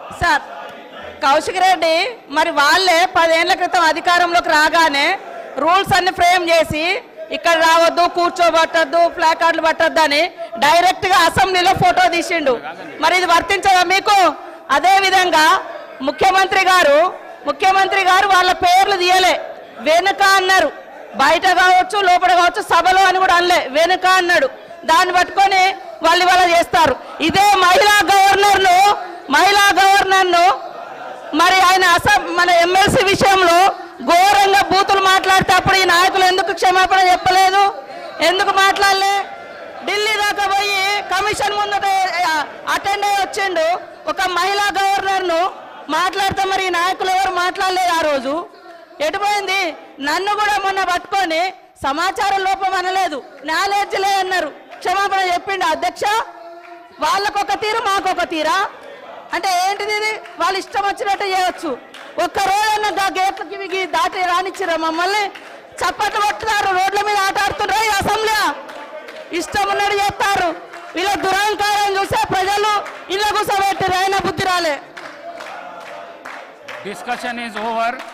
Sir Kaushik Reddy మరి వాళ్ళే పదేళ్ల క్రితం అధికారంలోకి రాగానే రూల్స్ అన్ని ఫ్రేమ్ చేసి ఇక్కడ రావద్దు కూర్చోబట్టద్దు ప్లాకార్డులు పట్టద్దు అని డైరెక్ట్ గా అసెంబ్లీలో ఫోటో తీసిండు మరి ఇది వర్తించదా మీకు అదే విధంగా ముఖ్యమంత్రి గారు ముఖ్యమంత్రి గారు వాళ్ళ పేర్లు తీయలే వెనుక అన్నారు బయట కావచ్చు లోపల కావచ్చు సభలో అని కూడా అనలే వెనుక అన్నాడు దాన్ని పట్టుకొని వాళ్ళు ఇవాళ చేస్తారు ఇదే మహిళా గవర్నర్ను మహిళా గవర్నర్ను మరి ఆయన అసెం మన ఎమ్మెల్సీ విషయంలో ఘోరంగా బూతులు మాట్లాడితే అప్పుడు ఈ నాయకులు ఎందుకు క్షమాపణ చెప్పలేదు ఎందుకు మాట్లాడలే ఢిల్లీ దాకా పోయి కమిషన్ ముందట అటెండ్ అయ్యి వచ్చిండు ఒక మహిళా గవర్నర్ను మాట్లాడితే మరి ఈ నాయకులు ఎవరు మాట్లాడలేదు ఆ రోజు ఎటుపోయింది నన్ను కూడా మొన్న పట్టుకొని సమాచారం లోపం అనలేదు నాలెడ్జ్ లేదన్నారు క్షమాపణ చెప్పిండు అధ్యక్ష వాళ్ళకొక తీరు మాకొక తీరా అంటే ఏంటిది ఇది వాళ్ళు ఇష్టం వచ్చినట్టు చేయొచ్చు ఒక్క రోజన్న గా గేట్లకి ఇవి దాటి రానిచ్చిరా మమ్మల్ని చప్పట్లు కొట్టుతారు రోడ్ల మీద ఆట ఆడుతున్నారు ఈ అసెంబ్లీ ఇష్టం ఉన్నట్టు చేస్తారు వీళ్ళ దురహంకారం చూసే ప్రజలు ఇళ్ళ కూర్చోబెట్టారు అయినా బుద్ధి రాలే Discussion is over.